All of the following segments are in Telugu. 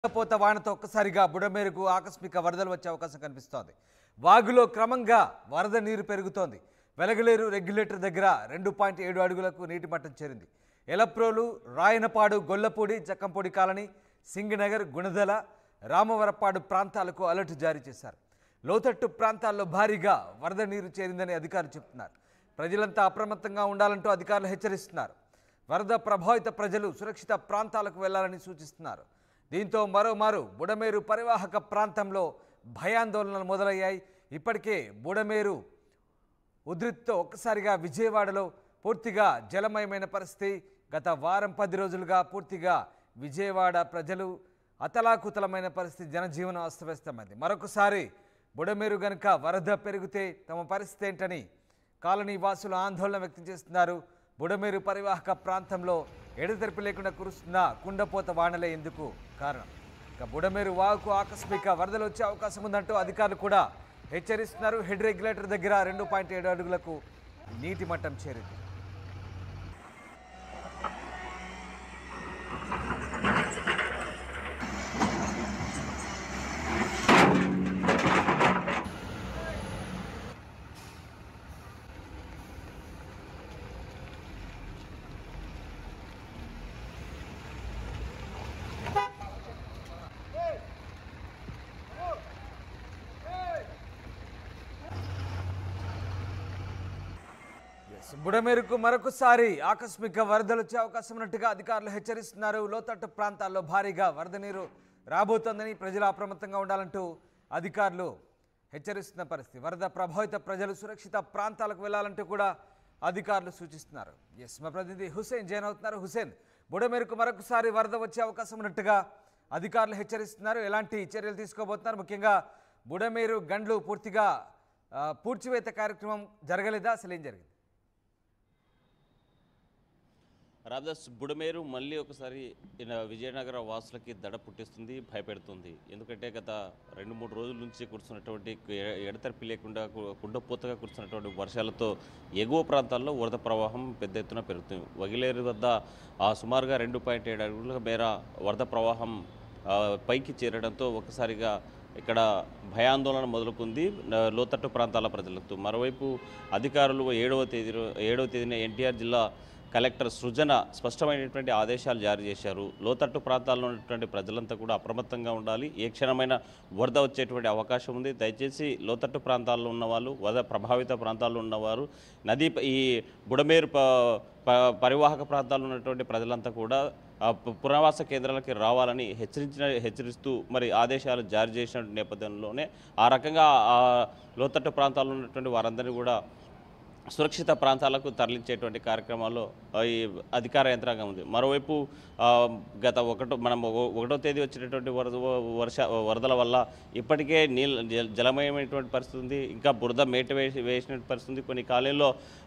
పోత వానతో ఒక్కసారిగా బుడమేరుకు ఆకస్మిక వరదలు వచ్చే అవకాశం కనిపిస్తోంది వాగులో క్రమంగా వరద నీరు పెరుగుతోంది వెలగలేరు రెగ్యులేటర్ దగ్గర రెండు పాయింట్ ఏడు అడుగులకు నీటి మట్టం చేరింది ఎలప్రోలు రాయనపాడు గొల్లపూడి జక్కంపూడి కాలనీ సింగనగర్ గుణదల రామవరపాడు ప్రాంతాలకు అలర్ట్ జారీ చేశారు లోతట్టు ప్రాంతాల్లో భారీగా వరద నీరు చేరిందని అధికారులు చెబుతున్నారు ప్రజలంతా అప్రమత్తంగా ఉండాలంటూ అధికారులు హెచ్చరిస్తున్నారు వరద ప్రభావిత ప్రజలు సురక్షిత ప్రాంతాలకు వెళ్లాలని సూచిస్తున్నారు దీంతో మరోమారు బుడమేరు పరివాహక ప్రాంతంలో భయాందోళనలు మొదలయ్యాయి ఇప్పటికే బుడమేరు ఉధృతితో ఒక్కసారిగా విజయవాడలో పూర్తిగా జలమయమైన పరిస్థితి గత వారం పది రోజులుగా పూర్తిగా విజయవాడ ప్రజలు అతలాకుతలమైన పరిస్థితి జనజీవనం అస్తవ్యస్తమైంది మరొకసారి బుడమేరు గనుక వరద పెరిగితే తమ పరిస్థితి ఏంటని కాలనీ వాసులు ఆందోళన వ్యక్తం చేస్తున్నారు బుడమేరు పరివాహక ప్రాంతంలో ఎడతెరిపి లేకుండా కురుస్తున్న కుండపోత వానలే ఎందుకు కారణం ఇక బుడమేరు వాగుకు ఆకస్మిక వరదలు వచ్చే అవకాశం ఉందంటూ అధికారులు కూడా హెచ్చరిస్తున్నారు హెడ్ రెగ్యులేటర్ దగ్గర రెండు పాయింట్ ఏడు అడుగులకు నీటి మట్టం చేరింది Yes, బుడమేరుకు మరొకసారి ఆకస్మిక వరదలు వచ్చే అవకాశం ఉన్నట్టుగా అధికారులు హెచ్చరిస్తున్నారు లోతట్టు ప్రాంతాల్లో భారీగా వరద నీరు రాబోతోందని ప్రజలు అప్రమత్తంగా ఉండాలంటూ అధికారులు హెచ్చరిస్తున్న పరిస్థితి వరద ప్రభావిత ప్రజలు సురక్షిత ప్రాంతాలకు వెళ్లాలంటూ కూడా అధికారులు సూచిస్తున్నారు ఎస్ మా ప్రతినిధి హుసేన్ జైన్ అవుతున్నారు హుసేన్ బుడమేరుకు మరొకసారి వరద వచ్చే అవకాశం ఉన్నట్టుగా అధికారులు హెచ్చరిస్తున్నారు ఎలాంటి చర్యలు తీసుకోబోతున్నారు ముఖ్యంగా బుడమేరు గండ్లు పూర్తిగా ఆ, పూడ్చివేత కార్యక్రమం జరగలేదా అసలు ఏం జరిగింది రామదాస్ బుడమేరు మళ్ళీ ఒకసారి ఈయన విజయనగర వాసులకి దడ పుట్టిస్తుంది భయపెడుతుంది ఎందుకంటే గత రెండు మూడు రోజుల నుంచి కురుస్తున్నటువంటి ఎ- ఎడతెరిపి లేకుండా కు- కుండపోతగా కురుస్తున్నటువంటి వర్షాలతో ఎగువ ప్రాంతాల్లో వరద ప్రవాహం పెద్ద ఎత్తున పెరుగుతుంది వగిలేరు వద్ద ఆ సుమారుగా రెండు పాయింట్ ఏడు అడుగుల మేర వరద ప్రవాహం ఆ, పైకి చేరడంతో ఒకసారిగా ఇక్కడ భయాందోళన మొదలుకుంది న- లోతట్టు ప్రాంతాల ప్రజలతో మరోవైపు అధికారులు ఏడవ తేదీ రో- ఏడవ తేదీన ఎన్టీఆర్ జిల్లా కలెక్టర్ సృజన స్పష్టమైనటువంటి ఆదేశాలు జారీ చేశారు లోతట్టు ప్రాంతాల్లో ఉన్నటువంటి ప్రజలంతా కూడా అప్రమత్తంగా ఉండాలి ఏ క్షణమైన వరద వచ్చేటువంటి అవకాశం ఉంది దయచేసి లోతట్టు ప్రాంతాల్లో ఉన్నవాళ్ళు వరద ప్రభావిత ప్రాంతాల్లో ఉన్నవారు నదీ ప- ఈ బుడమేరు ప ప- పరివాహక ప్రాంతాల్లో ఉన్నటువంటి ప్రజలంతా కూడా ఆ, పు- పునరావాస కేంద్రాలకి రావాలని హెచ్చరించిన హెచ్చరిస్తూ మరి ఆదేశాలు జారీ చేసిన నేపథ్యంలోనే ఆ రకంగా ఆ లోతట్టు ప్రాంతాల్లో ఉన్నటువంటి వారందరినీ కూడా సురక్షిత ప్రాంతాలకు తరలించేటువంటి కార్యక్రమాల్లో ఆ, ఈ అధికార యంత్రాంగం ఉంది మరోవైపు ఆ, గత ఒకటో మనం ఒక- ఒకటో తేదీ వచ్చినటువంటి వరద వర్ష వరదల వల్ల ఇప్పటికే నీళ్ళ జల- జలమయమైనటువంటి పరిస్థితి ఉంది ఇంకా బురద మేట వేసి వేసిన పరిస్థితి ఉంది కొన్ని కాలంలో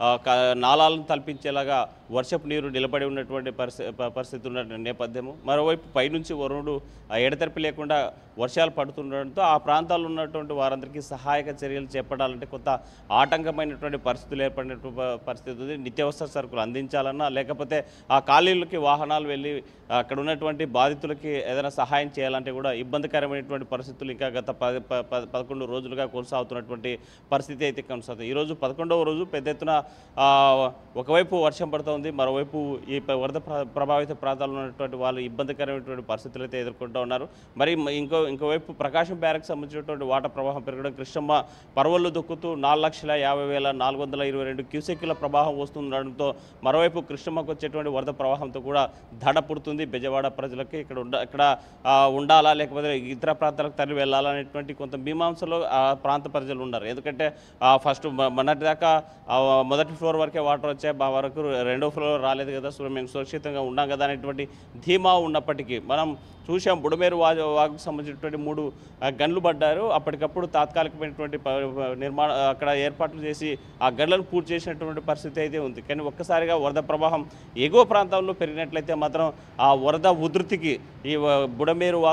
నాళాలను తలపించేలాగా వర్షపు నీరు నిలబడి ఉన్నటువంటి పరిస్థితి పరిస్థితి ఉన్న నేపథ్యము మరోవైపు పైనుంచి వరుణుడు ఆ ఎడతెరిపి లేకుండా వర్షాలు పడుతుండడంతో ఆ ప్రాంతాల్లో ఉన్నటువంటి వారందరికీ సహాయక చర్యలు చేపట్టాలంటే కొంత ఆటంకమైనటువంటి పరిస్థితులు ఏర్పడినటువంటి ప- పరిస్థితి ఉంది నిత్యావసర సరుకులు అందించాలన్నా లేకపోతే ఆ ఖాళీలకి వాహనాలు వెళ్ళి అక్కడ ఉన్నటువంటి బాధితులకి ఏదైనా సహాయం చేయాలంటే కూడా ఇబ్బందికరమైనటువంటి పరిస్థితులు ఇంకా గత పది ప- ప- పదకొండు రోజులుగా కొనసాగుతున్నటువంటి పరిస్థితి అయితే కొనసాగుతుంది ఈరోజు పదకొండవ రోజు పెద్ద ఎత్తున ఆ, ఒకవైపు వర్షం పడుతోంది మరోవైపు ఈ ప- వరద ప్ర- ప్రభావిత ప్రాంతాల్లో ఉన్నటువంటి వాళ్ళు ఇబ్బందికరమైనటువంటి పరిస్థితులు అయితే ఎదుర్కొంటూ ఉన్నారు మరి మ- ఇంకో ఇంకోవైపు ప్రకాశం బ్యారకు సంబంధించినటువంటి వాటర్ ప్రవాహం పెరగడం కృష్ణమ్మ పర్వళ్ళు దొక్కుతూ నాలుగు లక్షల యాభై వేల నాలుగు వందల ఇరవై రెండు క్యూసెక్ల ప్రవాహం వస్తుండడంతో మరోవైపు కృష్ణమ్మకు వచ్చేటువంటి వరద ప్రవాహంతో కూడా దడ పుడుతుంది బెజవాడ ప్రజలకి ఇక్కడ ఉండ ఇక్కడ ఆ, ఉండాలా లేకపోతే ఇతర ప్రాంతాలకు తరలి వెళ్ళాలా అనేటువంటి కొంత మీమాంసలో ఆ ప్రాంత ప్రజలు ఉన్నారు ఎందుకంటే ఫస్ట్ మొన్నటి దాకా ఆ, మొదటి ఫ్లోర్ వరకే వాటర్ వచ్చాయి మా వరకు రెండో ఫ్లోర్ రాలేదు కదా సో మేము సురక్షితంగా ఉన్నాం కదా అనేటువంటి ధీమా ఉన్నప్పటికీ మనం చూసాం బుడమేరు వా వాగుకు సంబంధించినటువంటి మూడు ఆ, గన్లు పడ్డారు అప్పటికప్పుడు తాత్కాలికమైనటువంటి ప- ప- నిర్మాణ అక్కడ ఏర్పాట్లు చేసి ఆ గన్లను పూర్తి చేసినటువంటి పరిస్థితి అయితే ఉంది కానీ ఒక్కసారిగా వరద ప్రవాహం ఎగువ ప్రాంతాల్లో పెరిగినట్లయితే మాత్రం ఆ వరద ఉధృతికి ఈ వ- బుడమేరు వాగు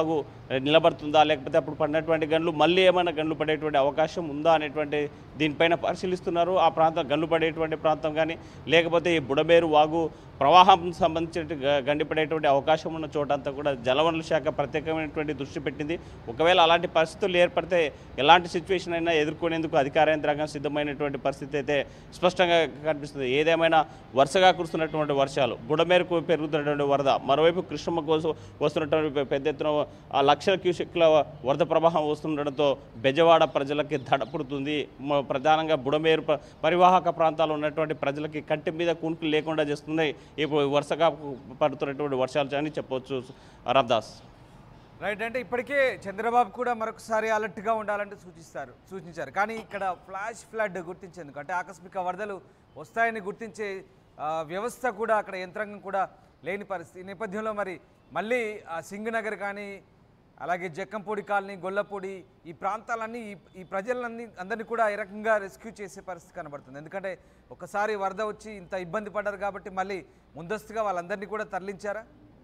నిలబడుతుందా లేకపోతే అప్పుడు పడినటువంటి గన్లు మళ్ళీ ఏమైనా గన్లు పడేటువంటి అవకాశం ఉందా అనేటువంటి దీనిపైన పరిశీలిస్తున్నారు ఆ ప్రాంతం గన్లు పడేటువంటి ప్రాంతం కానీ లేకపోతే ఈ బుడమేరు వాగు ప్రవాహం సంబంధించిన గ- గండిపడేటువంటి అవకాశం ఉన్న చోటంతా కూడా జలవనరుల శాఖ ప్రత్యేకమైనటువంటి దృష్టి పెట్టింది ఒకవేళ అలాంటి పరిస్థితులు ఏర్పడితే ఎలాంటి సిచ్యువేషన్ అయినా ఎదుర్కొనేందుకు అధికార యంత్రాంగం సిద్ధమైనటువంటి పరిస్థితి అయితే స్పష్టంగా కనిపిస్తుంది ఏదేమైనా వరుసగా కురుస్తున్నటువంటి వర్షాలు బుడమేరకు పెరుగుతున్నటువంటి వరద మరోవైపు కృష్ణమ్మ కోసం వస్తున్నటువంటి పె- పెద్ద ఎత్తున ఆ లక్షల క్యూసెక్ల వరద ప్రవాహం వస్తుండడంతో బెజవాడ ప్రజలకి దడపుడుతుంది మ- ప్రధానంగా బుడమేరు ప- పరివాహక ప్రాంతాల్లో ఉన్నటువంటి ప్రజలకి కంటి మీద కునుకు లేకుండా చేస్తున్నాయి ఇప్పుడు వరుసగా పడుతున్నటువంటి వర్షాలు అని చెప్పవచ్చు రామ్దాస్ రైట్ అంటే ఇప్పటికే చంద్రబాబు కూడా మరొకసారి అలర్ట్గా ఉండాలంటే సూచిస్తారు సూచించారు కానీ ఇక్కడ ఫ్లాష్ ఫ్లడ్ గుర్తించేందుకు అంటే ఆకస్మిక వరదలు వస్తాయని గుర్తించే ఆ, వ్యవస్థ కూడా అక్కడ యంత్రాంగం కూడా లేని పరిస్థితి ఈ నేపథ్యంలో మరి మళ్ళీ ఆ సింగనగర్ కానీ అలాగే జక్కంపూడి కాలనీ గొల్లపూడి ఈ ప్రాంతాలన్నీ ఈ ఈ ప్రజలన్నీ అందరినీ కూడా ఈ రకంగా రెస్క్యూ చేసే పరిస్థితి కనబడుతుంది ఎందుకంటే ఒకసారి వరద వచ్చి ఇంత ఇబ్బంది పడ్డారు కాబట్టి మళ్ళీ ముందస్తుగా వాళ్ళందరినీ కూడా తరలించారా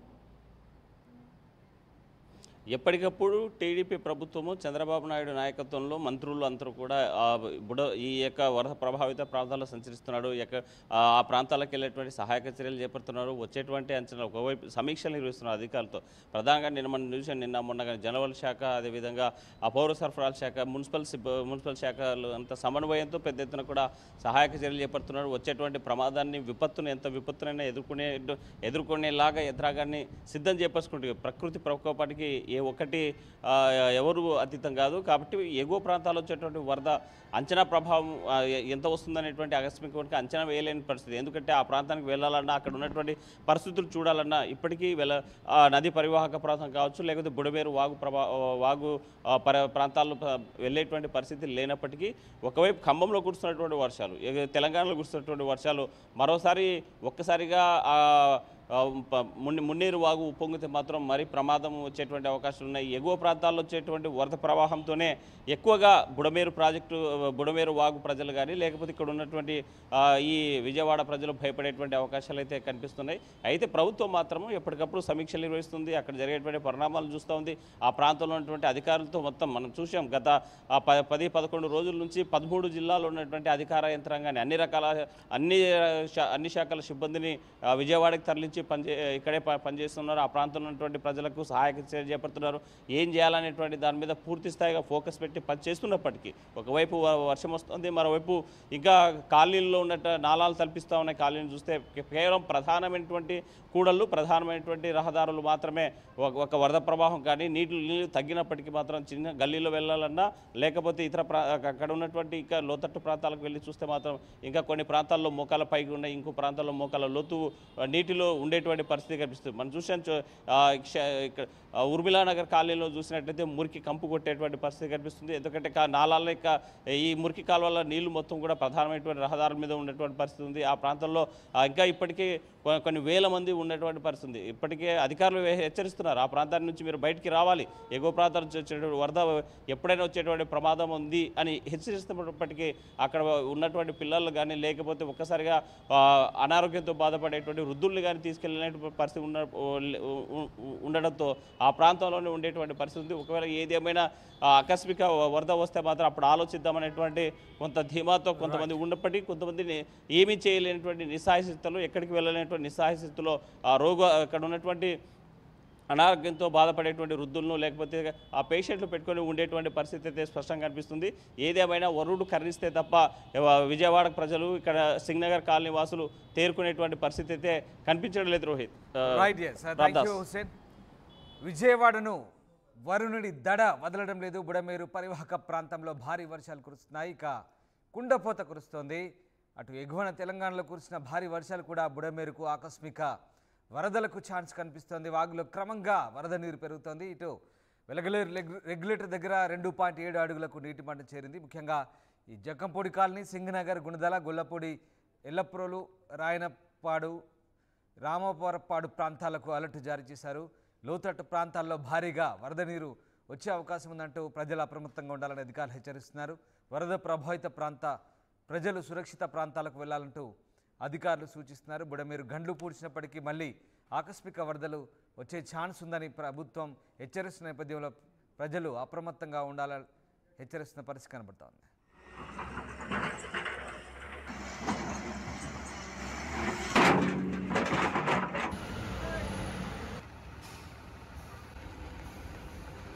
ఎప్పటికప్పుడు టీడీపీ ప్రభుత్వము చంద్రబాబు నాయుడు నాయకత్వంలో మంత్రులు అందరూ కూడా ఆ బుడ ఈ యొక్క వరద ప్రభావిత ప్రాంతాల్లో సంచరిస్తున్నాడు ఎక్క ఆ ఆ ప్రాంతాలకు వెళ్ళేటువంటి సహాయక చర్యలు చేపడుతున్నారు వచ్చేటువంటి అంచనాలు ఒకవైపు సమీక్షలు నిర్వహిస్తున్నారు అధికారులతో ప్రధానంగా నిన్న మనం చూసాం నిన్న మొన్న కానీ జనవల్ శాఖ అదేవిధంగా ఆ పౌర సరఫరాల శాఖ మున్సిపల్ సిబ్బ మున్సిపల్ శాఖలు అంత సమన్వయంతో పెద్ద ఎత్తున కూడా సహాయక చర్యలు చేపడుతున్నారు వచ్చేటువంటి ప్రమాదాన్ని విపత్తుని ఎంత విపత్తునైనా ఎదుర్కొనే ఎదుర్కొనేలాగా యంత్రాంగాన్ని సిద్ధం చేపట్టుకుంటుంది ప్రకృతి ప్రకోపానికి ఏ ఒక్కటి ఆ, ఎవరు అతీతం కాదు కాబట్టి ఎగువ ప్రాంతాల్లో వచ్చేటువంటి వరద అంచనా ప్రభావం ఆ, ఎ- ఎంత వస్తుందనేటువంటి ఆకస్మిక అంచనా వేయలేని పరిస్థితి ఎందుకంటే ఆ ప్రాంతానికి వెళ్ళాలన్నా అక్కడ ఉన్నటువంటి పరిస్థితులు చూడాలన్నా ఇప్పటికీ వెళ్ళ ఆ, నది పరివాహక ప్రాంతం కావచ్చు లేకపోతే బుడమేరు వాగు ప్రభా వాగు ఆ, పర ప్రాంతాల్లో ప- వెళ్ళేటువంటి పరిస్థితి లేనప్పటికీ ఒకవైపు ఖమ్మంలో కురుస్తున్నటువంటి వర్షాలు ఇక తెలంగాణలో కురుస్తున్నటువంటి వర్షాలు మరోసారి ఒక్కసారిగా ఆ ఆ, ప- మున్ని మున్నేరు వాగు ఉప్పొంగితే మాత్రం మరీ ప్రమాదం వచ్చేటువంటి అవకాశాలు ఉన్నాయి ఎగువ ప్రాంతాల్లో వచ్చేటువంటి వరద ప్రవాహంతోనే ఎక్కువగా బుడమేరు ప్రాజెక్టు బుడమేరు వాగు ప్రజలు కానీ లేకపోతే ఇక్కడ ఉన్నటువంటి ఆ, ఈ విజయవాడ ప్రజలు భయపడేటువంటి అవకాశాలు అయితే కనిపిస్తున్నాయి అయితే ప్రభుత్వం మాత్రం ఎప్పటికప్పుడు సమీక్షలు నిర్వహిస్తుంది అక్కడ జరిగేటువంటి పరిణామాలు చూస్తూ ఉంది ఆ ప్రాంతంలో ఉన్నటువంటి అధికారులతో మొత్తం మనం చూసాం గత ఆ ప పది పదకొండు రోజుల నుంచి పదమూడు జిల్లాల్లో ఉన్నటువంటి అధికార యంత్రాంగాన్ని అన్ని రకాల అన్ని శా- అన్ని శాఖల సిబ్బందిని ఆ, విజయవాడకి తరలించి పనిచే ఇక్కడే ప- పనిచేస్తున్నారు ఆ ప్రాంతంలో ఉన్నటువంటి ప్రజలకు సహాయక చర్య చేపడుతున్నారు ఏం చేయాలనేటువంటి దాని మీద పూర్తి స్థాయిగా ఫోకస్ పెట్టి పనిచేస్తున్నప్పటికీ ఒకవైపు వ- వర్షం వస్తుంది మరోవైపు ఇంకా కాలనీల్లో ఉన్నట్టు నాలాలు తలపిస్తూ ఉన్నాయి కాలనీలు చూస్తే కే- కేవలం ప్రధానమైనటువంటి కూడళ్ళు ప్రధానమైనటువంటి రహదారులు మాత్రమే ఒక ఒక వరద ప్రవాహం కానీ నీళ్లు నీళ్లు తగ్గినప్పటికీ మాత్రం చిన్న గల్లీలో వెళ్ళాలన్నా లేకపోతే ఇతర ప్రా అక్కడ ఉన్నటువంటి ఇంకా లోతట్టు ప్రాంతాలకు వెళ్ళి చూస్తే మాత్రం ఇంకా కొన్ని ప్రాంతాల్లో మోకాల పైకి ఉన్నాయి ఇంకో ప్రాంతాల్లో మోకాల లోతు ఆ, నీటిలో ఉండేటువంటి పరిస్థితి కనిపిస్తుంది మనం చూసాం చూ- ఆ, క్ష- ఇక్కడ ఆ, ఉర్మిళా నగర్ కాలనీలో చూసినట్లయితే మురికి కంపు కొట్టేటువంటి పరిస్థితి కనిపిస్తుంది ఎందుకంటే కా- నాలాల్లో ఇక ఈ మురికి కాలువల నీళ్లు మొత్తం కూడా ప్రధానమైనటువంటి రహదారుల మీద ఉన్నటువంటి పరిస్థితి ఉంది ఆ ప్రాంతంలో ఆ, ఇంకా ఇప్పటికీ కొ- కొన్ని వేల మంది ఉన్నటువంటి పరిస్థితి ఉంది ఇప్పటికే అధికారులు హె- హెచ్చరిస్తున్నారు ఆ ప్రాంతాల నుంచి మీరు బయటికి రావాలి ఎగువ ప్రాంతాల నుంచి వచ్చేటువంటి వరద ఎప్పుడైనా వచ్చేటువంటి ప్రమాదం ఉంది అని హెచ్చరిస్తున్నప్పటికీ అక్కడ ఉన్నటువంటి పిల్లలు కానీ లేకపోతే ఒక్కసారిగా ఆ, అనారోగ్యంతో బాధపడేటువంటి వృద్ధుల్ని కానీ తీసుకెళ్ళినటువంటి పరిస్థితి ఉన్న ఉ- ఉ- ఉ- ఉండడంతో ఆ ప్రాంతంలోనే ఉండేటువంటి పరిస్థితి ఉంది ఒకవేళ ఏదేమైనా ఆ, ఆకస్మిక వరద వస్తే మాత్రం అప్పుడు ఆలోచిద్దామనేటువంటి కొంత ధీమాతో కొంతమంది ఉన్నప్పటికీ కొంతమందిని ఏమీ చేయలేనటువంటి నిస్సహాయ స్థితిలో ఎక్కడికి వెళ్ళలేనటువంటి నిస్సహాయ స్థితిలో ఆ రోగ అక్కడ ఉన్నటువంటి అనారోగ్యంతో బాధపడేటువంటి వృద్ధులను లేకపోతే ఆ పేషెంట్లు పెట్టుకొని ఉండేటువంటి పరిస్థితి అయితే స్పష్టంగా కనిపిస్తుంది ఏదేమైనా వరుడు కరుణిస్తే తప్ప ఎవ- విజయవాడ ప్రజలు ఇక్కడ సింగ్నగర్ కాలనీ వాసులు తేరుకునేటువంటి పరిస్థితి అయితే కనిపించడం లేదు రోహిత్ ఆ, right yes thank you Hussain విజయవాడను వరుణుడి దడ వదలడం లేదు బుడమేరు పరివాహక ప్రాంతంలో భారీ వర్షాలు కురుస్తున్నాయి ఇక కుండపోత కురుస్తోంది అటు ఎగువన తెలంగాణలో కురిసిన భారీ వర్షాలు కూడా బుడమేరుకు ఆకస్మిక వరదలకు ఛాన్స్ కనిపిస్తోంది వాగులో క్రమంగా వరద నీరు పెరుగుతోంది ఇటు వెలగలేరు రెగ్యు- రెగ్యులేటర్ దగ్గర రెండు పాయింట్ ఏడు అడుగులకు నీటి మట్టం చేరింది ముఖ్యంగా ఈ జక్కంపూడి కాలనీ సింగనగర్ గుణదల గొల్లపూడి ఎల్లప్రోలు రాయనపాడు రామవరపాడు ప్రాంతాలకు అలర్ట్ జారీ చేశారు లోతట్టు ప్రాంతాల్లో భారీగా వరద నీరు వచ్చే అవకాశం ఉందంటూ ప్రజలు అప్రమత్తంగా ఉండాలని అధికారులు హెచ్చరిస్తున్నారు వరద ప్రభావిత ప్రాంత ప్రజలు సురక్షిత ప్రాంతాలకు వెళ్లాలంటూ అధికారులు సూచిస్తున్నారు బుడమేరు గండ్లు పూడ్చినప్పటికీ మళ్ళీ ఆకస్మిక వరదలు వచ్చే ఛాన్స్ ఉందని ప్రభుత్వం హెచ్చరిస్తున్న నేపథ్యంలో ప్రజలు అప్రమత్తంగా ఉండాలని హెచ్చరిస్తున్న పరిస్థితి కనబడుతోంది